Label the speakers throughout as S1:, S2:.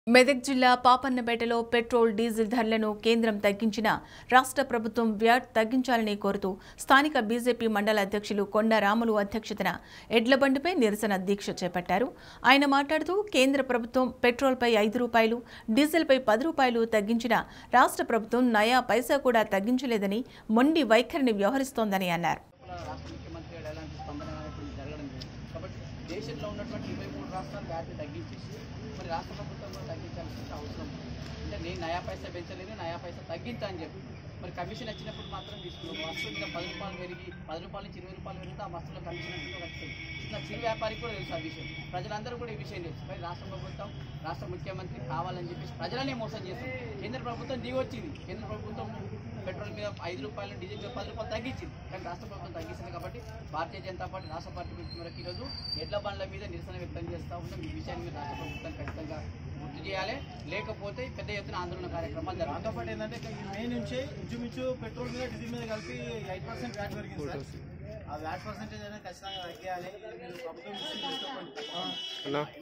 S1: మెదక్ జిల్లా పాపన్నపేటలో petrol diesel ధరలను కేంద్రం తగ్గించిన రాష్ట్ర ప్రభుత్వం వ్యాట్ తగ్గించాలని కోరుతూ స్థానిక బీజేపీ మండల అధ్యక్షులు కొండ రాములు అధ్యక్షతన ఎడ్లబండిపై నిరసన దీక్ష చేపట్టారు ఆయన మాట్లాడుతూ కేంద్ర ప్రభుత్వం పెట్రోల్పై ఐదు రూపాయలు డీజిల్పై పది రూపాయలు తగ్గించిన రాష్ట్ర ప్రభుత్వం నయా పైసా కూడా తగ్గించలేదని మొండి వైఖరిని వ్యవహరిస్తోందని అన్నారు
S2: లోపల రాష్ట్ర ముఖ్యమంత్రి గారు ఎలాంటి స్పందన అనేటువంటి జరగడం లేదు కాబట్టి దేశంలో ఉన్నటువంటి ఇరవై మూడు రాష్ట్రాలు వ్యాప్తి తగ్గించేసి మరి రాష్ట్ర ప్రభుత్వం కూడా తగ్గించాల్సిన అవసరం ఉంది. అంటే నేను నయా పైసా పెంచలేదు నయా పైసా తగ్గించా అని చెప్పి మరి కమిషన్ వచ్చినప్పుడు మాత్రం తీసుకున్నాం వస్తువు మీద పది రూపాయలు పెరిగి పది రూపాయల నుంచి ఇరవై రూపాయలు పెరిగితే ఆ వస్తువుల కమిషన్ అంటే వస్తుంది నా చిరు వ్యాపారికి కూడా తెలుసు ఆ విషయం ప్రజలందరూ కూడా ఈ విషయం తెలుసు మరి రాష్ట్ర ప్రభుత్వం రాష్ట్ర ముఖ్యమంత్రి కావాలని చెప్పేసి ప్రజలనే మోసం చేస్తుంది కేంద్ర ప్రభుత్వం దిగి వచ్చింది కేంద్ర ప్రభుత్వం పెట్రోల్ మీద ఐదు రూపాయలు డీజిల్ మీద పది రూపాయలు తగ్గించింది కానీ రాష్ట్ర ప్రభుత్వం తగ్గించింది కాబట్టి భారతీయ జనతా పార్టీ రాష్ట్ర పార్టీ పిలుపు మేరకు ఈరోజు ఎడ్ల బండ్ల మీద నిరసన వ్యక్తం చేస్తూ ఉన్నాం ఈ విషయాన్ని మీద రాష్ట్ర ప్రభుత్వం ఖచ్చితంగా గుర్తు చేయాలి లేకపోతే పెద్ద ఎత్తున ఆందోళన కార్యక్రమాలు
S3: దాంతో
S2: జరుగుతాయి
S3: పాటు ఏంటంటే ఇక ఈ మే నుంచి ఇంచుమించు పెట్రోల్ మీద డీజిల్ మీద కలిపి ఎయిట్ పర్సెంట్ వ్యాట్ పెరిగింది సార్ ఆ వ్యాట్ పర్సెంటేజ్ అనేది ఖచ్చితంగా తగ్గాలి మీరు ప్రభుత్వం దృష్టికి తీసుకోండి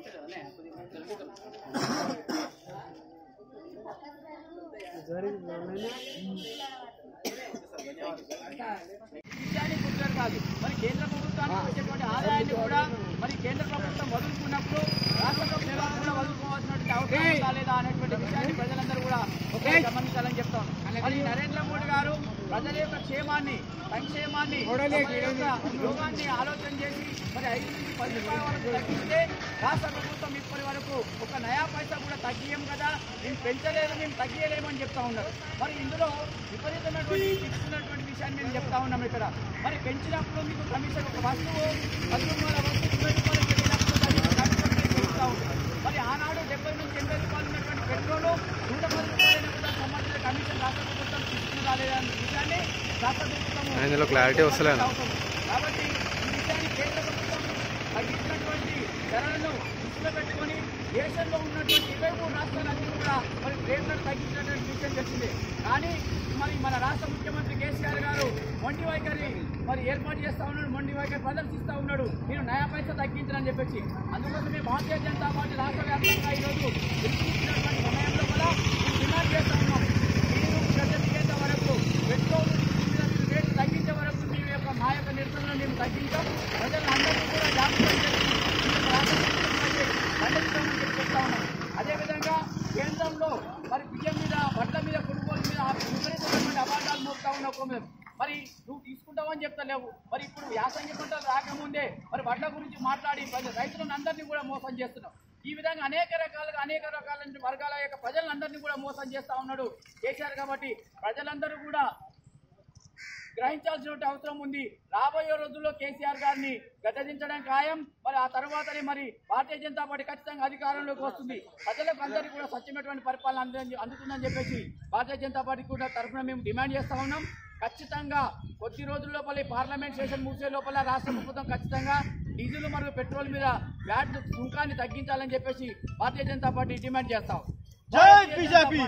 S2: విషయాన్ని గుర్తులు కాదు మరి కేంద్ర ప్రభుత్వానికి వచ్చేటువంటి ఆదాయాన్ని కూడా మరి కేంద్ర ప్రభుత్వం వదులుకున్నప్పుడు రాష్ట్ర ప్రభుత్వం కూడా వదులుకోవాల్సినటువంటి అవసరం ఉందా లేదా అనేటువంటి విషయాన్ని ప్రజలందరూ కూడా ఒకే గమనించాలని చెప్తాను మరి నరేంద్ర మోడీ గారు ప్రజల యొక్క క్షేమాన్ని సంక్షేమాన్ని ప్రజల యొక్క యోగాన్ని ఆలోచన చేసి మరి ఐదు నుంచి పది రూపాయల వరకు తగ్గిస్తే రాష్ట్ర ప్రభుత్వం ఇప్పటి వరకు ఒక నయా పైసా కూడా తగ్గియం కదా మేము పెంచలేదు మేము తగ్గియలేమని చెప్తా ఉన్నారు మరి ఇందులో విపరీతమైనటువంటి ఇస్తున్నటువంటి విషయాన్ని మేము చెప్తా ఉన్నాం ఇక్కడ మరి పెంచినప్పుడు మీకు కమిషన్ ఒక వస్తువు పది రూపాయల వస్తువు ఇరవై రూపాయలు పెట్టినప్పుడు దానికి కమిషన్ మీరు చూస్తూ ఉంటారు. మరి ఆనాడు డెబ్బై నుంచి ఎనభై రూపాయలు ఉన్నటువంటి పెట్రోల్ నూట పది రూపాయలైన కూడా సంబంధించిన కమిషన్ రాష్ట్ర ప్రభుత్వం తీసుకుని రాలేదనే విషయాన్ని రాష్ట్ర ప్రభుత్వం
S4: ఇందులో క్లారిటీ వస్తలేదు.
S2: అవసరం. కాబట్టి ఈ విషయాన్ని కేంద్ర ప్రభుత్వం తగ్గించినటువంటి ధరలను దృష్టిలో పెట్టుకొని దేశంలో ఉన్నటువంటి ఇరవై మూడు రాష్ట్రాలన్నీ కూడా మరి రేట్లను తగ్గించినటువంటి విషయం తెలిసిందే కానీ మరి మన రాష్ట్ర ముఖ్యమంత్రి కేసీఆర్ గారు మొండి వైఖరి మరి ఏర్పాటు చేస్తా ఉన్నాడు మొండి వైఖరి ప్రదర్శిస్తా ఉన్నాడు నేను నయా పైసా తగ్గించనని చెప్పేసి అందుకోసమే భారతీయ జనతా పార్టీ రాష్ట్ర వ్యాప్తంగా ఈరోజు పిలుపునిచ్చినటువంటి సమయంలో కూడా మేము డిమాండ్ చేస్తా ఉన్నాం మీరు శ్రద్ధ దిగేంత వరకు పెట్రోల్ డీజిల్ మీద మీరు రేట్లు తగ్గించే వరకు మీ యొక్క మా యొక్క నిరసనలు మేము తగ్గించాం ప్రజలందరినీ కూడా జాగ్రత్త చేసి మీకు రాష్ట్ర ప్రభుత్వానికి ఖండిస్తామని చెప్పి చెప్తా ఉన్నాం అదేవిధంగా కేంద్రంలో మరి బియ్యం మీద వడ్ల మీద కొనుగోలు మీద విపరీతమైనటువంటి అవార్డాలు మోపుతా ఉన్న ఒక మీద మరి నువ్వు తీసుకుంటావని చెప్తలేవు మరి ఇప్పుడు యాసంగి పంటలు రాకముందే మరి వడ్ల గురించి మాట్లాడి ప్రజ- రైతులను అందరినీ కూడా మోసం చేస్తున్నావు ఈ విధంగా అనేక రకాలుగా అనేక రకాల వర్గాల యొక్క ప్రజలందరినీ కూడా మోసం చేస్తా ఉన్నాడు కేసీఆర్ కాబట్టి ప్రజలందరూ కూడా గ్రహించాల్సిన అవసరం ఉంది రాబోయే రోజుల్లో కేసీఆర్ గారిని గద్దదించడం ఖాయం మరి ఆ తర్వాతనే మరి భారతీయ జనతా పార్టీ ఖచ్చితంగా అధికారంలోకి వస్తుంది ప్రజలకు అందరికీ కూడా స్వచ్ఛమైనటువంటి పరిపాలన అందు- అందుతుందని చెప్పేసి భారతీయ జనతా పార్టీ కూడా తరఫున మేము డిమాండ్ చేస్తా ఉన్నాం ఖచ్చితంగా కొద్ది రోజుల లోపల ఈ పార్లమెంట్ సెషన్ ముగిసే లోపల రాష్ట్ర ప్రభుత్వం ఖచ్చితంగా డీజిల్ మరియు పెట్రోల్ మీద వ్యాట్ సుంకాన్ని తగ్గించాలని చెప్పేసి భారతీయ జనతా పార్టీ డిమాండ్ చేస్తాం
S3: జై బీజేపీ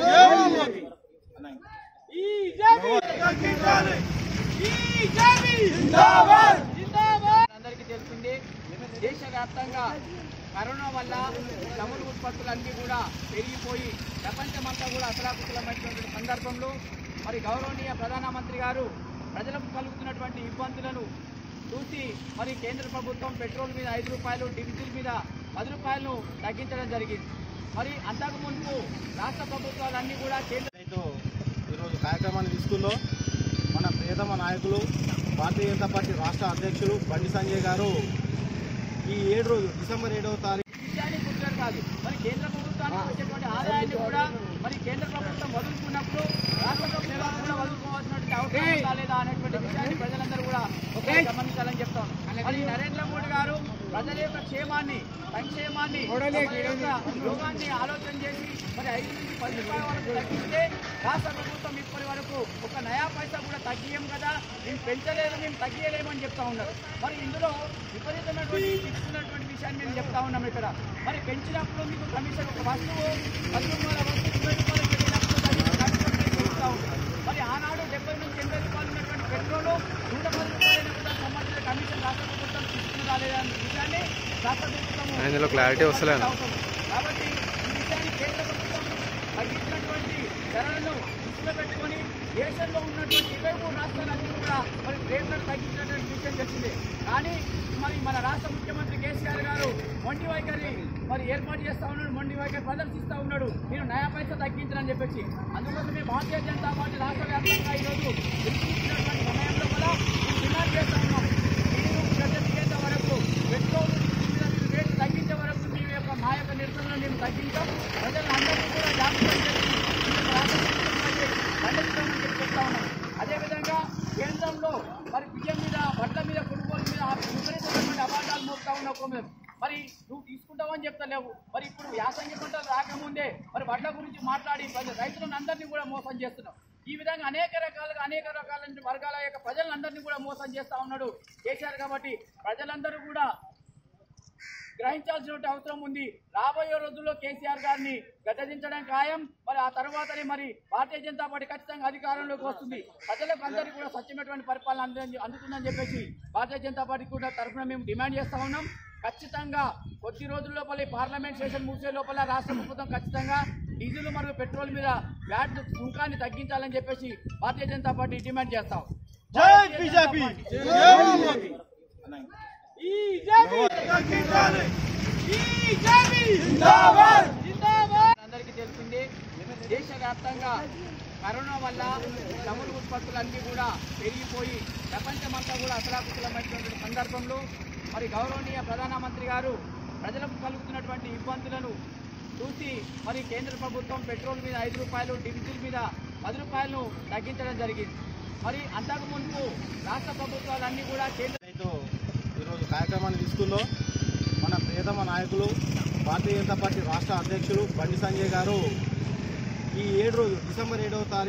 S2: అందరికీ తెలిసింది దేశవ్యాప్తంగా కరోనా వల్ల చమురు ఉత్పత్తులన్నీ కూడా పెరిగిపోయి ప్రపంచమంతా కూడా అసలాకుతలమైనటువంటి సందర్భంలో మరి గౌరవనీయ ప్రధానమంత్రి గారు ప్రజలకు కలుగుతున్నటువంటి ఇబ్బందులను చూసి మరి కేంద్ర ప్రభుత్వం పెట్రోల్ మీద ఐదు రూపాయలు డీజిల్ మీద పది రూపాయలను తగ్గించడం జరిగింది మరి అంతకు మునుపు రాష్ట్ర ప్రభుత్వాలన్నీ కూడా కేంద్ర
S3: రైతు ఈరోజు కార్యక్రమాన్ని తీసుకుందో మన ప్రియతమ నాయకులు భారతీయ జనతా పార్టీ రాష్ట్ర అధ్యక్షులు బండి సంజయ్ గారు ఈ ఏడు రోజు డిసెంబర్ ఏడవ తారీఖు
S2: విషయాన్ని గుర్తులు కాదు మరి కేంద్ర ప్రభుత్వానికి వచ్చేటువంటి ఆదాయాన్ని కూడా మరి కేంద్ర ప్రభుత్వం వదులుకున్నప్పుడు రాష్ట్ర ప్రభుత్వం కూడా వదులుకోవాల్సినటువంటి అవసరం ఉందా లేదా అనేటువంటి విషయాన్ని ప్రజలందరూ కూడా ఒకే గమనించాలని చెప్తాను మరి నరేంద్ర మోడీ గారు ప్రజల యొక్క క్షేమాన్ని సంక్షేమాన్ని ప్రజల యొక్క యోగాన్ని ఆలోచన చేసి మరి ఐదు నుంచి పది రూపాయల వరకు తగ్గిస్తే రాష్ట్ర ప్రభుత్వం ఇప్పటి వరకు ఒక నయా పైసా కూడా తగ్గియం కదా మేము పెంచలేదు మేము తగ్గియలేమని చెప్తా ఉన్నారు మరి ఇందులో విపరీతమైనటువంటి ఇస్తున్నటువంటి విషయాన్ని మేము చెప్తా ఉన్నాం ఇక్కడ మరి పెంచినప్పుడు మీకు కమిషన్ ఒక వస్తువు పది రూపాయల వస్తువు ఇరవై రూపాయలు పెట్టినప్పుడు దానికి కమిషన్ మీరు చూస్తూ ఉంటారు. మరి ఆనాడు డెబ్బై నుంచి ఎనభై రూపాయలు ఉన్నటువంటి పెట్రోల్ నూట పది రూపాయలైన కూడా సంబంధించిన కమిషన్ రాష్ట్ర ప్రభుత్వం తీసుకుని రాలేదనే విషయాన్ని రాష్ట్ర ప్రభుత్వం
S4: ఇందులో క్లారిటీ వస్తలేదు.
S2: అవసరం. కాబట్టి ఈ విషయాన్ని తగ్గించినటువంటి ధరలను దృష్టిలో పెట్టుకొని దేశంలో ఉన్నటువంటి ఇరవై మూడు రాష్ట్రాలన్నీ కూడా మరి రేట్లను తగ్గించినటువంటి విషయం తెలిసిందే కానీ మరి మన రాష్ట్ర ముఖ్యమంత్రి కేసీఆర్ గారు మొండి వైఖరి మరి ఏర్పాటు చేస్తా ఉన్నాడు మొండి వైఖరి ప్రదర్శిస్తా ఉన్నాడు నేను నయా పైసా తగ్గించనని చెప్పేసి అందుకోసమే భారతీయ జనతా పార్టీ రాష్ట్ర వ్యాప్తంగా ఈరోజు పిలుపునిచ్చినటువంటి సమయంలో కూడా మేము డిమాండ్ చేస్తా ఉన్నాం మీరు ప్రజెంట్ వరకు పెట్రోల్ డీజిల్ మీద రేటు తగ్గించే వరకు మీ యొక్క మా యొక్క నిరసనలు మేము తగ్గించాం ప్రజలందరినీ కూడా జాగ్రత్త చేసి ఈ యొక్క రాష్ట్ర ప్రభుత్వంపై ఖండిస్తామని చెప్పి చెప్తా ఉన్నాం అదేవిధంగా కేంద్రంలో మరి బియ్యం మీద వడ్ల మీద కొనుగోలు మీద విపరీతమైనటువంటి అవార్డాలు మోపుతా ఉన్నాం మరి నువ్వు తీసుకుంటావని చెప్తలేవు మరి ఇప్పుడు యాసంగి పంటలు రాకముందే మరి వడ్ల గురించి మాట్లాడి ప్రజ- రైతులను అందరినీ కూడా మోసం చేస్తున్నావు ఈ విధంగా అనేక రకాలుగా అనేక రకాల వర్గాల యొక్క ప్రజలందరినీ కూడా మోసం చేస్తా ఉన్నాడు కేసీఆర్ కాబట్టి ప్రజలందరూ కూడా గ్రహించాల్సిన అవసరం ఉంది రాబోయే రోజుల్లో కేసీఆర్ గారిని గద్దదించడం ఖాయం మరి ఆ తర్వాతనే మరి భారతీయ జనతా పార్టీ ఖచ్చితంగా అధికారంలోకి వస్తుంది ప్రజలకు అందరికీ కూడా స్వచ్ఛమైనటువంటి పరిపాలన అంది అందుతుందని చెప్పేసి భారతీయ జనతా పార్టీ కూడా తరఫున మేము డిమాండ్ చేస్తా ఉన్నాం ఖచ్చితంగా కొద్ది రోజుల లోపల ఈ పార్లమెంట్ సెషన్ ముగిసే లోపల రాష్ట్ర ప్రభుత్వం ఖచ్చితంగా డీజిల్ మరియు పెట్రోల్ మీద వ్యాట్ సుంకాన్ని తగ్గించాలని చెప్పేసి భారతీయ జనతా పార్టీ డిమాండ్ చేస్తాం
S3: జై
S2: భారతీయ జనతా
S3: బీజేపీ!
S2: పార్టీ.
S3: జై
S2: అందరికీ తెలిసింది దేశవ్యాప్తంగా కరోనా వల్ల చమురు ఉత్పత్తులన్నీ కూడా పెరిగిపోయి ప్రపంచమంతా కూడా అసలాకుతలమైనటువంటి సందర్భంలో మరి గౌరవనీయ ప్రధానమంత్రి గారు ప్రజలకు కలుగుతున్నటువంటి ఇబ్బందులను చూసి మరి కేంద్ర ప్రభుత్వం పెట్రోల్ మీద ఐదు రూపాయలు డీజిల్ మీద పది రూపాయలను తగ్గించడం జరిగింది మరి అంతకు మునుపు రాష్ట్ర ప్రభుత్వాలన్నీ కూడా కేంద్ర
S3: రైతు ఈరోజు కార్యక్రమాన్ని తీసుకుందో మన ప్రియతమ నాయకులు భారతీయ జనతా పార్టీ రాష్ట్ర అధ్యక్షులు బండి సంజయ్ గారు ఈ ఏడు రోజు డిసెంబర్ ఏడవ తారీఖు